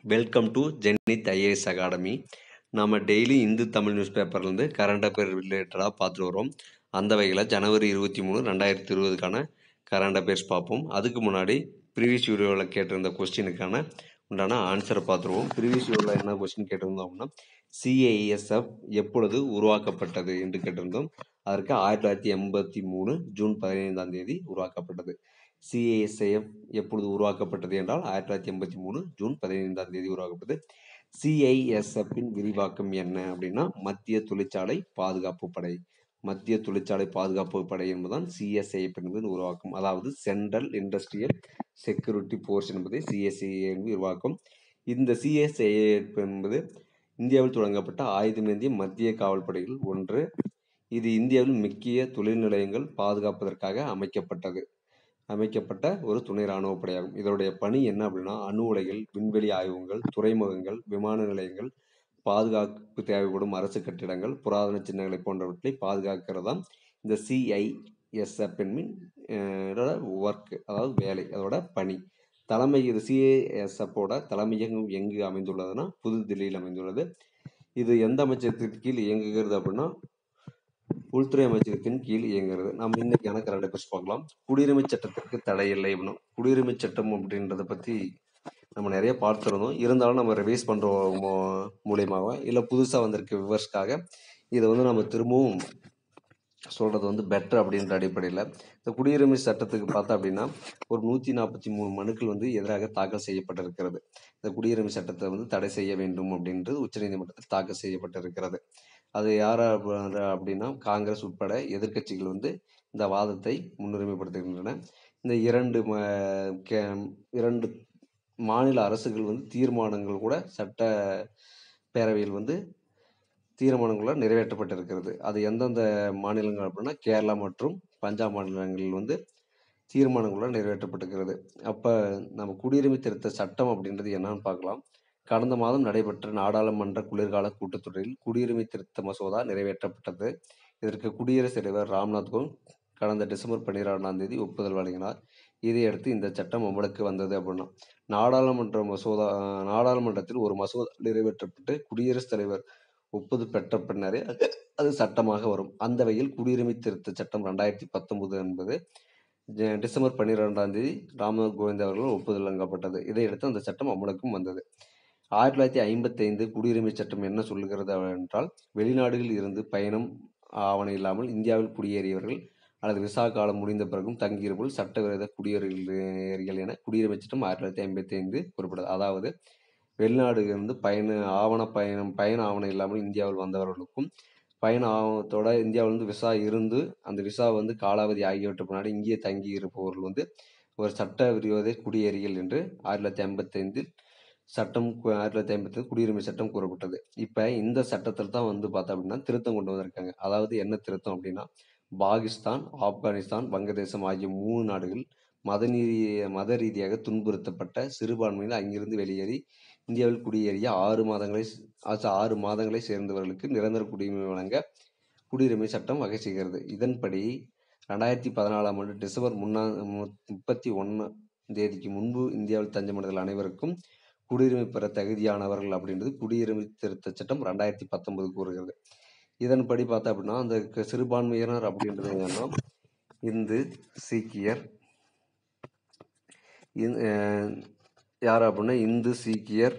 welcome to Zenith IAS academy நம்ம daily Hindu Tamil news பேப்பர்லேருந்து current affair ரிலேட்டடாக பார்த்துட்டு வரோம் அந்த வகையில் ஜனவரி இருபத்தி மூணு ரெண்டாயிரத்தி இருபதுக்கான கரண்ட் அஃபேர்ஸ் பார்ப்போம் அதுக்கு முன்னாடி ப்ரீவியஸ் வீடியோவில் கேட்டிருந்த கொஸ்டினுக்கான உண்டான ஆன்சரை பார்த்துருவோம் ப்ரீவியஸ் வீடியோவில் என்ன கொஸ்டின் கேட்டிருந்தோம் அப்படின்னா சிஐஎஸ்எஃப் எப்பொழுது உருவாக்கப்பட்டது என்று கேட்டிருந்தோம் அதற்கு ஆயிரத்தி தொள்ளாயிரத்தி எண்பத்தி மூணு ஜூன் பதினைந்தாம் தேதி உருவாக்கப்பட்டது சிஐஎஸ்ஐஎஃப் எப்பொழுது உருவாக்கப்பட்டது என்றால் ஆயிரத்தி தொள்ளாயிரத்தி எண்பத்தி மூணு ஜூன் பதினைந்தாம் தேதி உருவாக்கப்பட்டது சிஐஎஸ்எஃப்பின் விரிவாக்கம் என்ன அப்படின்னா மத்திய தொழிற்சாலை பாதுகாப்பு படை மத்திய தொழிற்சாலை பாதுகாப்பு படை என்பதுதான் சிஎஸ்ஐஎஃப் என்பது உருவாக்கும் அதாவது சென்ட்ரல் இண்டஸ்ட்ரியல் செக்யூரிட்டி போர்ஸ் என்பது சிஎஸ்ஐ உருவாக்கும் இந்த சிஎஸ்ஐஎஃப் என்பது இந்தியாவில் தொடங்கப்பட்ட ஆயுதமேந்திய மத்திய காவல் படைகள் ஒன்று இது இந்தியாவில் முக்கிய தொழில் நிலையங்கள் பாதுகாப்பதற்காக அமைக்கப்பட்டது அமைக்கப்பட்ட ஒரு துணை ராணுவ படையாகும் இதனுடைய பணி என்ன அப்படின்னா அணு உலைகள் விண்வெளி ஆய்வகங்கள் துறைமுகங்கள் விமான நிலையங்கள் பாதுகாப்பு தேவைப்படும் அரசு கட்டிடங்கள் புராதன சின்னங்களை போன்றவற்றை பாதுகாக்கிறதாம் இந்த சிஐஎஸ்எஃப் என்பின் ஒர்க் அதாவது வேலை அதோட பணி தலைமை இது சிஏஎஸ்எஃப்போட தலைமையகம் எங்கு அமைந்துள்ளதுன்னா புதுதில்லியில் அமைந்துள்ளது இது எந்த அமைச்சகத்திற்கு கீழ் இயங்குகிறது அப்படின்னா உள்துறை அமைச்சகத்தின் கீழ் இயங்குகிறது நம்ம இன்னைக்கான கரண்ட் அஃபேர்ஸ் பார்க்கலாம் குடியுரிமை சட்டத்திற்கு தடை இல்லை அப்படின்னா குடியுரிமை சட்டம் அப்படின்றத பற்றி நம்ம நிறைய பார்த்துருந்தோம் இருந்தாலும் நம்ம ரிவைஸ் பண்ணுற மூலியமாக இல்லை புதுசாக வந்திருக்க விவர்ஸ்க்காக இதை வந்து நம்ம திரும்பவும் சொல்கிறது வந்து பெட்டர் அப்படின்ற அடிப்படையில் இந்த குடியுரிமை சட்டத்துக்கு பார்த்தா அப்படின்னா ஒரு நூற்றி நாற்பத்தி மூணு மனுக்கள் வந்து எதிராக தாக்கல் செய்யப்பட்டிருக்கிறது இந்த குடியுரிமை சட்டத்தை வந்து தடை செய்ய வேண்டும் அப்படின்றது உச்சநீதிமன்றத்தில் தாக்கல் செய்யப்பட்டிருக்கிறது அது யார் அப்படின்னா காங்கிரஸ் உட்பட எதிர்க்கட்சிகள் வந்து இந்த வாதத்தை முன்னுரிமைப்படுத்துகின்றன இந்த இரண்டு இரண்டு மாநில அரசுகள் வந்து தீர்மானங்கள் கூட சட்ட பேரவையில் வந்து தீர்மானங்களாக நிறைவேற்றப்பட்டிருக்கிறது அது எந்தெந்த மாநிலங்கள் அப்படின்னா கேரளா மற்றும் பஞ்சாப் மாநிலங்களில் வந்து தீர்மானங்களாக நிறைவேற்றப்பட்டிருக்கிறது அப்போ நம்ம குடியுரிமை திருத்த சட்டம் அப்படின்றது என்னன்னு பார்க்கலாம் கடந்த மாதம் நடைபெற்ற நாடாளுமன்ற குளிர்கால கூட்டத்தொடரில் குடியுரிமை திருத்த மசோதா நிறைவேற்றப்பட்டது இதற்கு குடியரசுத் தலைவர் ராம்நாத் கோவிந்த் கடந்த டிசம்பர் பன்னிரெண்டாம் தேதி ஒப்புதல் வழங்கினார் இதையடுத்து இந்த சட்டம் அமலுக்கு வந்தது அப்படின்னா நாடாளுமன்ற மசோதா நாடாளுமன்றத்தில் ஒரு மசோதா நிறைவேற்றப்பட்டு குடியரசுத் தலைவர் ஒப்புதல் பெற்ற பின்னரே அது சட்டமாக வரும் அந்த வகையில் குடியுரிமை திருத்த சட்டம் ரெண்டாயிரத்தி பத்தொன்பது என்பது டிசம்பர் பன்னிரெண்டாம் தேதி ராம்நாத் கோவிந்த் அவர்கள் ஒப்புதல் வழங்கப்பட்டது இதையடுத்து அந்த சட்டம் அமலுக்கும் வந்தது ஆயிரத்தி தொள்ளாயிரத்தி ஐம்பத்தி ஐந்து குடியுரிமை சட்டம் என்ன சொல்லுகிறது என்றால் வெளிநாடுகளில் இருந்து பயணம் ஆவணம் இல்லாமல் இந்தியாவில் குடியேறியவர்கள் அல்லது விசா காலம் முடிந்த பிறகும் தங்கியிருப்போல் சட்டவிரோத குடியேறியர்கள் என குடியுரிமை சட்டம் ஆயிரத்தி தொள்ளாயிரத்தி ஐம்பத்தி ஐந்து குறிப்பிட்டது அதாவது வெளிநாடுகளிலிருந்து பயண ஆவண பயணம் பயண ஆவணம் இல்லாமல் இந்தியாவில் வந்தவர்களுக்கும் பயண ஆவணத்தோட இந்தியாவிலிருந்து விசா இருந்து அந்த விசா வந்து காலாவதி ஆகியவற்று முன்னாடி இங்கேயே தங்கி இருப்பவர்கள் வந்து ஒரு சட்ட விரோத குடியேறிகள் என்று ஆயிரத்தி தொள்ளாயிரத்தி ஐம்பத்தி ஐந்தில் சட்டம் ஆயிரத்தி தொள்ளாயிரத்தி ஐம்பத்தி குடியுரிமை சட்டம் கூறப்பட்டது இப்போ இந்த சட்டத்தில் தான் வந்து பார்த்தா அப்படின்னா திருத்தம் கொண்டு வந்திருக்காங்க அதாவது என்ன திருத்தம் அப்படின்னா பாகிஸ்தான் ஆப்கானிஸ்தான் வங்கதேசம் ஆகிய மூணு நாடுகள் மத நீதி மத ரீதியாக துன்புறுத்தப்பட்ட சிறுபான்மையில் அங்கிருந்து வெளியேறி இந்தியாவில் குடியேறிய ஆறு மாதங்களை ஆறு மாதங்களை சேர்ந்தவர்களுக்கு நிரந்தர குடியுரிமை வழங்க குடியுரிமை சட்டம் வகை செய்கிறது இதன்படி ரெண்டாயிரத்தி பதினாலாம் ஆண்டு டிசம்பர் முன்னா முப்பத்தி ஒன்று தேதிக்கு முன்பு இந்தியாவில் தஞ்சமடைதல் அனைவருக்கும் குடியுரிமை பெற தகுதியானவர்கள் அப்படின்றது குடியுரிமை திருத்த சட்டம் ரெண்டாயிரத்தி பத்தொன்பது கூறுகிறது இதன்படி பார்த்தா அப்படின்னா அந்த சிறுபான்மையினர் அப்படின்றது என்னன்னா இந்து சீக்கியர் யார் அப்படின்னா இந்து சீக்கியர்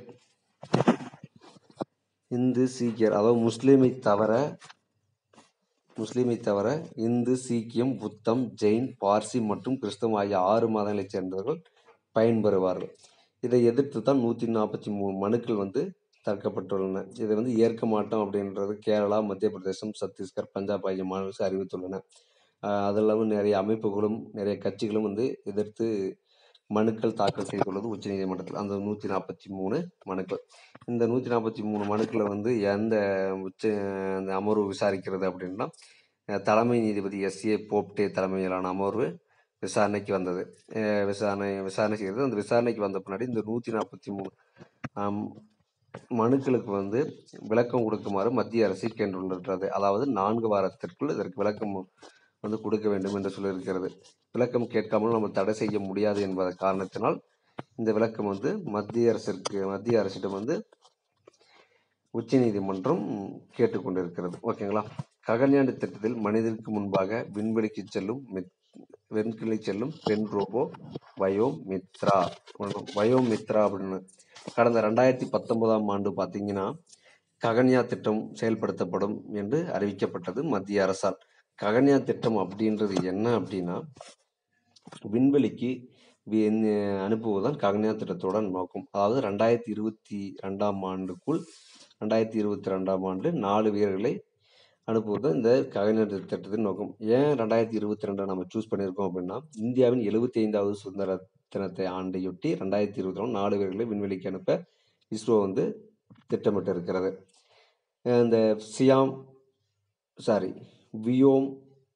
இந்து சீக்கியர் அதாவது முஸ்லீமை தவிர முஸ்லீமை தவிர இந்து சீக்கியம் புத்தம் ஜெயின் பார்சி மற்றும் கிறிஸ்தவம் ஆகிய ஆறு மதங்களைச் சேர்ந்தவர்கள் பயன்பெறுவார்கள் இதை எதிர்த்து தான் நூற்றி நாற்பத்தி மூணு மனுக்கள் வந்து தடுக்கப்பட்டுள்ளன இதை வந்து ஏற்க மாட்டோம் அப்படின்றது கேரளா மத்திய பிரதேசம் சத்தீஸ்கர் பஞ்சாப் ஆகிய மாநிலங்கள் அறிவித்துள்ளன அது இல்லாமல் நிறைய அமைப்புகளும் நிறைய கட்சிகளும் வந்து எதிர்த்து மனுக்கள் தாக்கல் செய்துள்ளது உச்சநீதிமன்றத்தில் அந்த நூற்றி நாற்பத்தி மூணு மனுக்கள் இந்த நூற்றி நாற்பத்தி மூணு மனுக்களை வந்து எந்த உச்ச அந்த அமர்வு விசாரிக்கிறது அப்படின்னா தலைமை நீதிபதி எஸ் ஏ போப்டே தலைமையிலான அமர்வு விசாரணைக்கு வந்தது விசாரணை விசாரணை செய்கிறது அந்த விசாரணைக்கு வந்த பின்னாடி இந்த நூற்றி நாற்பத்தி மூணு மனுக்களுக்கு வந்து விளக்கம் கொடுக்குமாறு மத்திய அரசு கேட்டுள்ளது அதாவது நான்கு வாரத்திற்குள் இதற்கு விளக்கம் வந்து கொடுக்க வேண்டும் என்று சொல்லியிருக்கிறது விளக்கம் கேட்காமல் நம்ம தடை செய்ய முடியாது என்பத காரணத்தினால் இந்த விளக்கம் வந்து மத்திய அரசிற்கு மத்திய அரசிடம் வந்து உச்சநீதிமன்றம் கேட்டுக்கொண்டிருக்கிறது ஓகேங்களா ககன்யான் திட்டத்தில் மனிதனுக்கு முன்பாக விண்வெளிக்கு செல்லும் மித்- விண்வெளி செல்லும் பெண் ரோபோ வயோ மித்ரா வயோ மித்ரா அப்படின்னு கடந்த ரெண்டாயிரத்தி பத்தொன்பதாம் ஆண்டு பார்த்தீங்கன்னா ககன்யா திட்டம் செயல்படுத்தப்படும் என்று அறிவிக்கப்பட்டது மத்திய அரசால் ககன்யா திட்டம் அப்படின்றது என்ன அப்படின்னா விண்வெளிக்கு வி- ந- அனுப்புவதுதான் ககன்யா திட்டத்தோட நோக்கம் அதாவது ரெண்டாயிரத்தி இருபத்தி ரெண்டாம் ஆண்டுக்குள் ரெண்டாயிரத்தி இருபத்தி ரெண்டாம் ஆண்டு நாலு வீரர்களை அனுப்புவது இந்த ககன்யா திட்டத்தின் நோக்கம் ஏன் ரெண்டாயிரத்தி இருபத்தி ரெண்டை நம்ம சூஸ் பண்ணியிருக்கோம் அப்படின்னா இந்தியாவின் எழுபத்தி ஐந்தாவது சுதந்திர தினத்தை ஆண்டையொட்டி ரெண்டாயிரத்தி இருபத்தி ரெண்டு நாலு வீரர்களை விண்வெளிக்கு அனுப்ப இஸ்ரோ வந்து திட்டமிட்டு இருக்கிறது அஹ் இந்த சியாம் சாரி வியோம்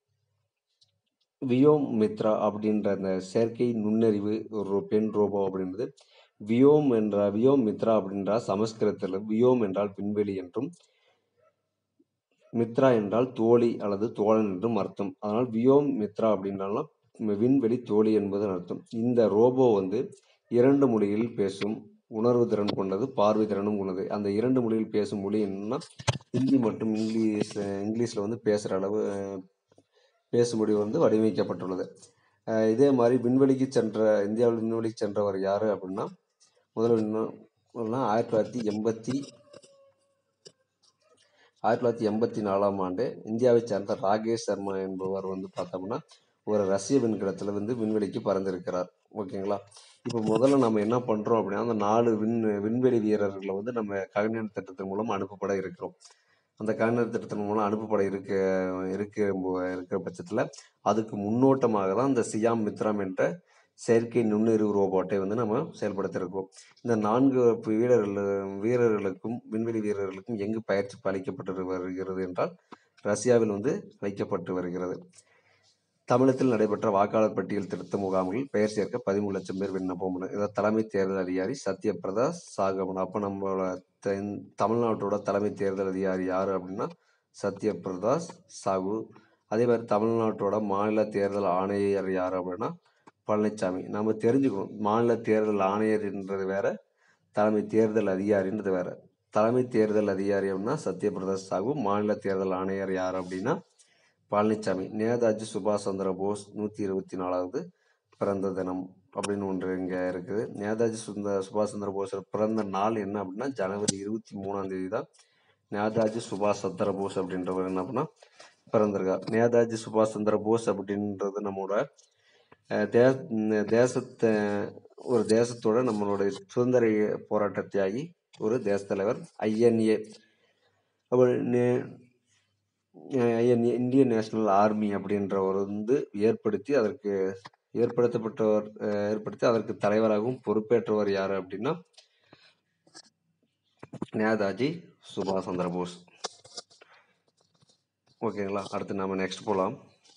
வியோம் மித்ரா அப்படின்ற அந்த செயற்கை நுண்ணறிவு ஒரு பெண் ரோபோ அப்படின்றது வியோம் என்ற வியோம் மித்ரா அப்படின்ற சமஸ்கிருதத்தில் வியோம் என்றால் விண்வெளி என்றும் மித்ரா என்றால் தோழி அல்லது தோழன் என்றும் அர்த்தம் அதனால் வியோம் மித்ரா அப்படின்னாலும் விண்வெளி தோழி என்பது அர்த்தம் இந்த ரோபோ வந்து இரண்டு மொழியில் பேசும் உணர்வு திறன் கொண்டது பார்வை திறனும் கொண்டது அந்த இரண்டு மொழியில் பேசும் மொழி என்னன்னா ஹிந்தி மற்றும் இங்கிலீஷ் இங்கிலீஷில் வந்து பேசுகிற அளவு அஹ், பேசும் மொழி வந்து வடிவமைக்கப்பட்டுள்ளது அஹ், இதே மாதிரி விண்வெளிக்கு சென்ற இந்தியாவில் விண்வெளிக்கு சென்றவர் யாரு அப்படின்னா முதல்ல விண்ண- ஆயிரத்தி தொள்ளாயிரத்தி எண்பத்தி ஆயிரத்தி தொள்ளாயிரத்தி எண்பத்தி நாலாம் ஆண்டு இந்தியாவைச் சேர்ந்த ராகேஷ் சர்மா என்பவர் வந்து பார்த்தோம்னா ஒரு ரஷ்ய விண்கலத்தில் வந்து விண்வெளிக்கு பறந்திருக்கிறார் ஓகேங்களா இப்போ முதல்ல நம்ம என்ன பண்ணுறோம் அப்படின்னா அந்த நாலு விண் விண்வெளி வீரர்களை வந்து நம்ம ககன்யான் திட்டத்தின் மூலம் அனுப்பப்பட இருக்கிறோம் அந்த ககன்யான் திட்டத்தின் மூலம் அனுப்பப்பட இருக்க இருக்க இருக்கிற பட்சத்தில் அதுக்கு முன்னோட்டமாக தான் இந்த சியாம் மித்ராம் என்ற செயற்கை நுண்ணறிவு ரோபோட்டை வந்து நம்ம செயல்படுத்தியிருக்கோம் இந்த நான்கு வீரர்கள் வீரர்களுக்கும் விண்வெளி வீரர்களுக்கும் எங்கு பயிற்சி அளிக்கப்பட்டு வருகிறது என்றால் ரஷ்யாவில் வந்து அளிக்கப்பட்டு வருகிறது தமிழகத்தில் நடைபெற்ற வாக்காளர் பட்டியல் திருத்த முகாம்களில் பெயர் சேர்க்க பதிமூணு லட்சம் பேர் விண்ணப்பம் பண்ண- இதை தலைமை தேர்தல் அதிகாரி சத்யபிரதா சாகமன் அப்போ நம்மளோட தென்- தமிழ்நாட்டோட தலைமை தேர்தல் அதிகாரி யாரு அப்படின்னா சத்யபிரதா சாகு அதே மாதிரி தமிழ்நாட்டோட மாநில தேர்தல் ஆணையர் யார் அப்படின்னா பழனிசாமி நம்ம தெரிஞ்சுக்கணும் மாநில தேர்தல் ஆணையர்ன்றது வேற தலைமை தேர்தல் அதிகாரின்றது வேற தலைமை தேர்தல் அதிகாரி அப்படின்னா சத்யபிரதா சாகு மாநில தேர்தல் ஆணையர் யார் அப்படின்னா பழனிசாமி நேதாஜி சுபாஷ் சந்திர போஸ் நூற்றி இருபத்தி நாலாவது பிறந்த தினம் அப்படின்னு ஒன்று இங்கே இருக்குது நேதாஜி சுந்த சுபாஷ் சந்திர போஸ் பிறந்த நாள் என்ன அப்படின்னா ஜனவரி இருபத்தி மூணாம் தேதி தான் நேதாஜி சுபாஷ் சந்திர போஸ் அப்படின்றவர் என்ன பண்ணா பிறந்திருக்கார் நேதாஜி சுபாஷ் சந்திர போஸ் அப்படின்றது நம்மளோட அஹ், தே ம், தேசத்தை ஒரு தேசத்தோட நம்மளுடைய சுதந்திர போராட்ட தியாகி ஒரு தேச தலைவர் ஐஎன்ஏ அவர் நே- ஐஎன் இந்தியன் நேஷனல் ஆர்மி அப்படின்றவர் வந்து ஏற்படுத்தி அதற்கு ஏற்படுத்தப்பட்டவர் அஹ், ஏற்படுத்தி அதற்கு தலைவராகவும் பொறுப்பேற்றவர் யாரு அப்படின்னா நேதாஜி சுபாஷ் சந்திர போஸ் ஓகேங்களா அடுத்து நாம நெக்ஸ்ட் போலாம்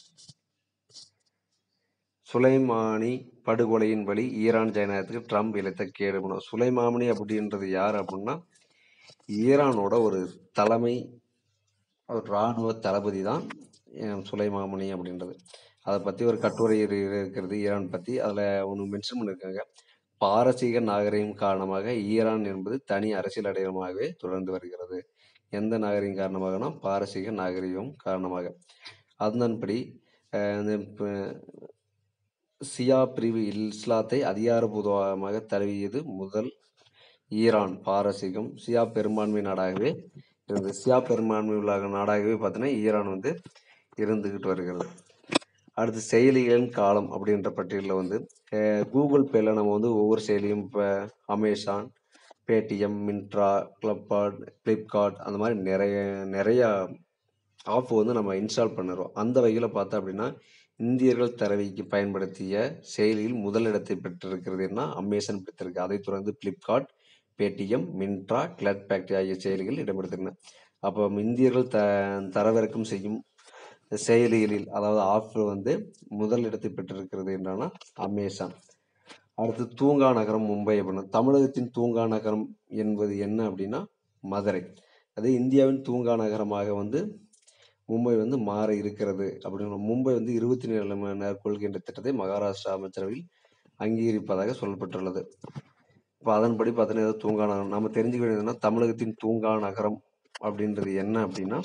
சுலைமானி படுகொலையின் வழி ஈரான் ஜனநாயகத்துக்கு ட்ரம்ப் இழைத்த கேடு பண்ணும் சுலைமானி அப்படின்றது யார் அப்படின்னா ஈரானோட ஒரு தலைமை ஒரு இராணுவ தளபதி தான் சுலைமாமணி அப்படின்றது அதை பற்றி ஒரு கட்டுரை இரு- இருக்கிறது ஈரான் பற்றி அதில் ஒன்று மென்ஷன் பண்ணியிருக்காங்க பாரசீக நாகரிகம் காரணமாக ஈரான் என்பது தனி அரசியல் அடையாளமாகவே தொடர்ந்து வருகிறது எந்த நாகரிகம் காரணமாகனா பாரசீக நாகரிகம் காரணமாக அதன்படி அஹ், இந்த ப- சியா பிரிவு இஸ்லாத்தை அதிகாரபூர்வமாக தழுவியது முதல் ஈரான் பாரசீகம் சியா பெரும்பான்மை நாடாகவே இருந்தது சியா பெரும்பான்மை உள்ள நாடாகவே பார்த்தீங்கன்னா ஈரான் வந்து இருந்துகிட்டு வருகிறது அடுத்து செயலிகளின் காலம் அப்படின்ற பட்டியலில் வந்து அஹ், கூகுள் பேல நம்ம வந்து ஒவ்வொரு செயலியும் இப்போ அமேசான் பேடிஎம் மின்ட்ரா கிளப்பார்ட் ஃப்ளிப்கார்ட் அந்த மாதிரி நிறைய நிறையா ஆப் வந்து நம்ம இன்ஸ்டால் பண்ணுறோம் அந்த வகையில் பார்த்தா அப்படின்னா இந்தியர்கள் தரவைக்கு பயன்படுத்திய செயலியில் முதலிடத்தை பெற்றிருக்கிறதுனா அமேசான் பெற்றிருக்கு அதைத் தொடர்ந்து Flipkart Paytm Myntra Club Factory ஆகிய செயலிகள் இடம்பெடுத்திருந்தன அப்போ இந்தியர்கள் த தரவிறக்கம் செய்யும் செயலிகளில் அதாவது ஆப் வந்து முதல் இடத்தை பெற்றிருக்கிறது என்றானா அமேசான் அடுத்து தூங்கா நகரம் மும்பை அப்படின்னு தமிழகத்தின் தூங்கா நகரம் என்பது என்ன அப்படின்னா மதுரை அது இந்தியாவின் தூங்கா நகரமாக வந்து மும்பை வந்து மாற இருக்கிறது அப்படின்னு மும்பை வந்து இருபத்தி ஏழு மணி நேரம் கொள்கின்ற திட்டத்தை மகாராஷ்டிரா அமைச்சரவையில் அங்கீகரிப்பதாக சொல்லப்பட்டுள்ளது இப்போ அதன்படி பார்த்தீங்கன்னா ஏதோ தூங்கா நகரம் நம்ம தெரிஞ்சுக்க வேண்டியதுன்னா தமிழகத்தின் தூங்கா நகரம் அப்படின்றது என்ன அப்படின்னா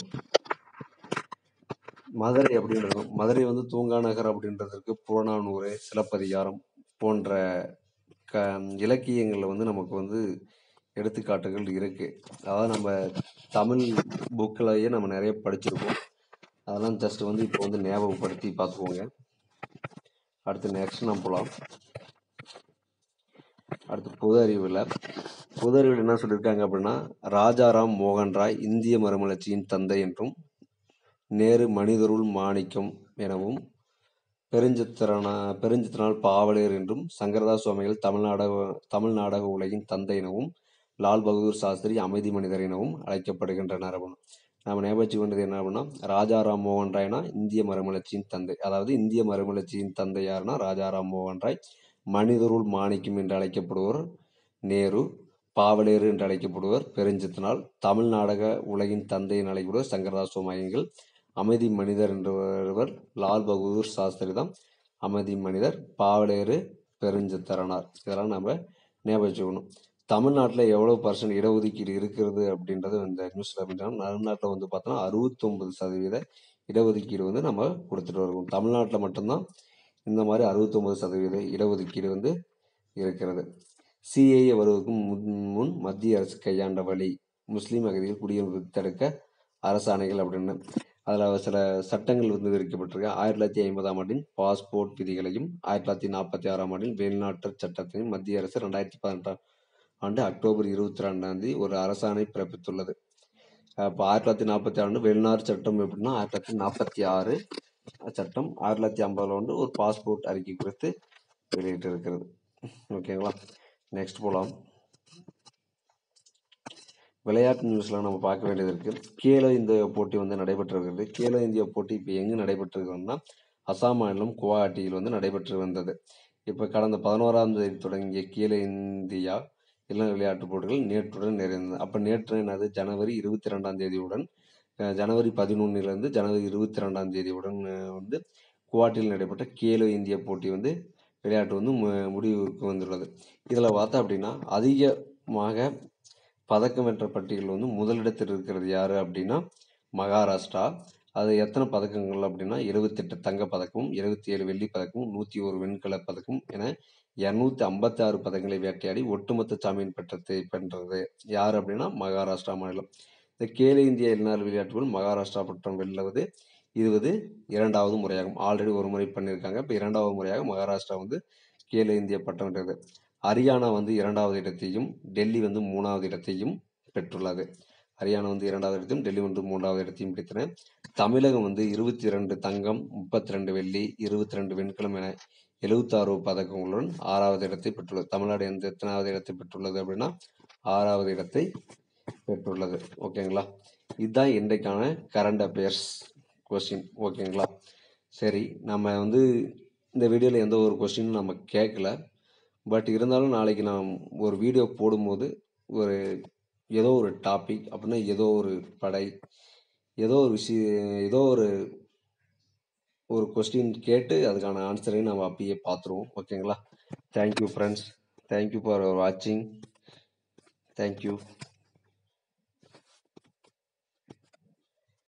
மதுரை அப்படின்றது மதுரை வந்து தூங்கா நகர் அப்படின்றதுக்கு புறநானூறு சிலப்பதிகாரம் போன்ற க இலக்கியங்களில் வந்து நமக்கு வந்து எடுத்துக்காட்டுகள் இருக்கு அதாவது நம்ம தமிழ் புக்கிலேயே நம்ம நிறைய படிச்சிருக்கோம் அதெல்லாம் ஜஸ்ட் வந்து இப்போ வந்து ஞாபகப்படுத்தி பார்த்துக்கோங்க அடுத்து நெக்ஸ்ட் நம்ம போகலாம் அடுத்து பொது அறிவில் பொது அறிவில் என்ன சொல்லியிருக்காங்க அப்படின்னா ராஜாராம் மோகன் ராய் இந்திய மறுமலர்ச்சியின் தந்தை என்றும் நேரு மனிதருள் மாணிக்கம் எனவும் பெருஞ்சித்திரனா பெருஞ்சித்திரனால் பாவலர் என்றும் சங்கரதாஸ் சுவாமிகள் தமிழ்நாடக தமிழ் நாடக உலகின் தந்தை எனவும் லால் பகதூர் சாஸ்திரி அமைதி மனிதர் எனவும் அழைக்கப்படுகின்றனர் அப்படின்னு நம்ம ஞாபகம் வேண்டியது என்ன அப்படின்னா ராஜாராம் மோகன் ராய்னா இந்திய மறுமலர்ச்சியின் தந்தை அதாவது இந்திய மறுமலர்ச்சியின் தந்தை யாருன்னா ராஜாராம் மோகன் ராய் மனிதருள் மாணிக்கம் என்று அழைக்கப்படுவர் நேரு பாவலேறு என்று அழைக்கப்படுவர் பெருஞ்சித்தனால் தமிழ் நாடக உலகின் தந்தை என அழைக்கப்படுவர் சங்கரதாஸ் சுவாமிகள் அமைதி மனிதர் என்றவர் லால் பகதூர் சாஸ்திரி தான் அமைதி மனிதர் பாவலேறு பெருஞ்சித்திரனார் இதெல்லாம் நம்ம ஞாபகம் வச்சுக்கணும் தமிழ்நாட்டில் எவ்வளோ பர்சன்ட் இடஒதுக்கீடு இருக்கிறது அப்படின்றது இந்த நியூஸில் அப்படின்னா தமிழ்நாட்டில் வந்து பார்த்தோன்னா அறுபத்தொம்பது சதவீத இடஒதுக்கீடு வந்து நம்ம கொடுத்துட்டு வருவோம் தமிழ்நாட்டில் மட்டும்தான் இந்த மாதிரி அறுபத்தொம்பது சதவீத இடஒதுக்கீடு வந்து இருக்கிறது சிஏஏ வருவதற்கு முன் முன் மத்திய அரசு கையாண்ட வழி முஸ்லீம் அகதிகள் குடியுரிமை தடுக்க அரசாணைகள் அப்படின்னு அதில் சில சட்டங்கள் வந்து விதிக்கப்பட்டிருக்கு ஆயிரத்தி தொள்ளாயிரத்தி ஐம்பதாம் ஆண்டின் பாஸ்போர்ட் விதிகளையும் ஆயிரத்தி தொள்ளாயிரத்தி நாற்பத்தி ஆறாம் ஆண்டின் வெளிநாட்டு சட்டத்தையும் மத்திய அரசு ரெண்டாயிரத்தி பதினெட்டாம் ஆண்டு அக்டோபர் இருபத்தி ரெண்டாம் தேதி ஒரு அரசாணை பிறப்பித்துள்ளது அப்போ ஆயிரத்தி தொள்ளாயிரத்தி நாற்பத்தி ஆண்டு வெளிநாட்டு சட்டம் எப்படின்னா ஆயிரத்தி தொள்ளாயிரத்தி நாற்பத்தி ஆறு சட்டம் ஆயிரத்தி தொள்ளாயிரத்தி ஐம்பதுல வந்து ஒரு பாஸ்போர்ட் அறிக்கை குறித்து வெளியிட்டு இருக்கிறது ஓகேங்களா நெக்ஸ்ட் போகலாம் விளையாட்டு நியூஸ்ல நம்ம பார்க்க வேண்டியது இருக்கு கேலோ இந்தியா போட்டி வந்து நடைபெற்றிருக்கிறது கேலோ இந்தியா போட்டி இப்போ எங்கு நடைபெற்றிருக்கிறதுனா அசாம் மாநிலம் குவாஹாட்டியில் வந்து நடைபெற்று வந்தது இப்போ கடந்த பதினோராம் தேதி தொடங்கிய கேலோ இந்தியா இளம் விளையாட்டுப் போட்டிகள் நேற்றுடன் நிறைந்தது அப்போ நேற்று என்னது ஜனவரி இருபத்தி ரெண்டாம் தேதியுடன் அஹ், ஜனவரி பதினொன்னிலிருந்து ஜனவரி இருபத்தி ரெண்டாம் தேதியுடன் அஹ், வந்து குவாஹாட்டியில் நடைபெற்ற கேலோ இந்தியா போட்டி வந்து விளையாட்டு வந்து மு- முடிவுக்கு வந்துள்ளது இதில் பார்த்தா அப்படின்னா அதிகமாக பதக்கம் வென்ற பட்டியலில் வந்து முதலிடத்தில் இருக்கிறது யாரு அப்படின்னா மகாராஷ்டிரா அது எத்தனை பதக்கங்கள் அப்படின்னா எழுபத்தெட்டு தங்க பதக்கமும் எழுபத்தி ஏழு வெள்ளி பதக்கமும் நூற்றி ஒரு வெண்கல பதக்கம் என இரநூத்தி ஐம்பத்தி ஆறு பதக்கங்களை வேட்டையாடி ஒட்டுமொத்த சாம்பியன் பட்டத்தை வென்றது யார் அப்படின்னா மகாராஷ்டிரா மாநிலம் இந்த கேலோ இந்தியா இளைஞர் விளையாட்டுகள் மகாராஷ்டிரா பட்டம் வெல்லுவது இதுவது இரண்டாவது முறையாகும் ஆல்ரெடி ஒரு முறை பண்ணியிருக்காங்க இப்போ இரண்டாவது முறையாக மகாராஷ்டிரா வந்து கேலோ இந்தியா பட்டம் வென்றது ஹரியானா வந்து இரண்டாவது இடத்தையும் டெல்லி வந்து மூணாவது இடத்தையும் பெற்றுள்ளது ஹரியானா வந்து இரண்டாவது இடத்தையும் டெல்லி வந்து மூன்றாவது இடத்தையும் பிடித்தன தமிழகம் வந்து இருபத்தி இரண்டு தங்கம் முப்பத்தி ரெண்டு வெள்ளி இருபத்தி ரெண்டு வெண்கலம் என எழுபத்தாறு பதக்கங்களுடன் ஆறாவது இடத்தை பெற்றுள்ளது தமிழ்நாடு எந்த எத்தனாவது இடத்தை பெற்றுள்ளது அப்படின்னா ஆறாவது இடத்தை பெற்றுள்ளது ஓகேங்களா இதுதான் இன்றைக்கான கரண்ட் அஃபேர்ஸ் கொஸ்டின் ஓகேங்களா சரி நம்ம வந்து இந்த வீடியோவில் எந்த ஒரு கொஸ்டினும் நம்ம கேட்கல பட் இருந்தாலும் நாளைக்கு நான் ஒரு வீடியோ போடும்போது ஒரு ஏதோ ஒரு டாபிக் அப்படின்னா ஏதோ ஒரு படை ஏதோ ஒரு விஷயம் ஏதோ ஒரு ஒரு கொஸ்டின் கேட்டு அதுக்கான ஆன்சரையும் நம்ம அப்பயே பார்த்துருவோம் ஓகேங்களா தேங்க்யூ ஃப்ரெண்ட்ஸ் தேங்க்யூ ஃபார் வாட்சிங் தேங்க்யூ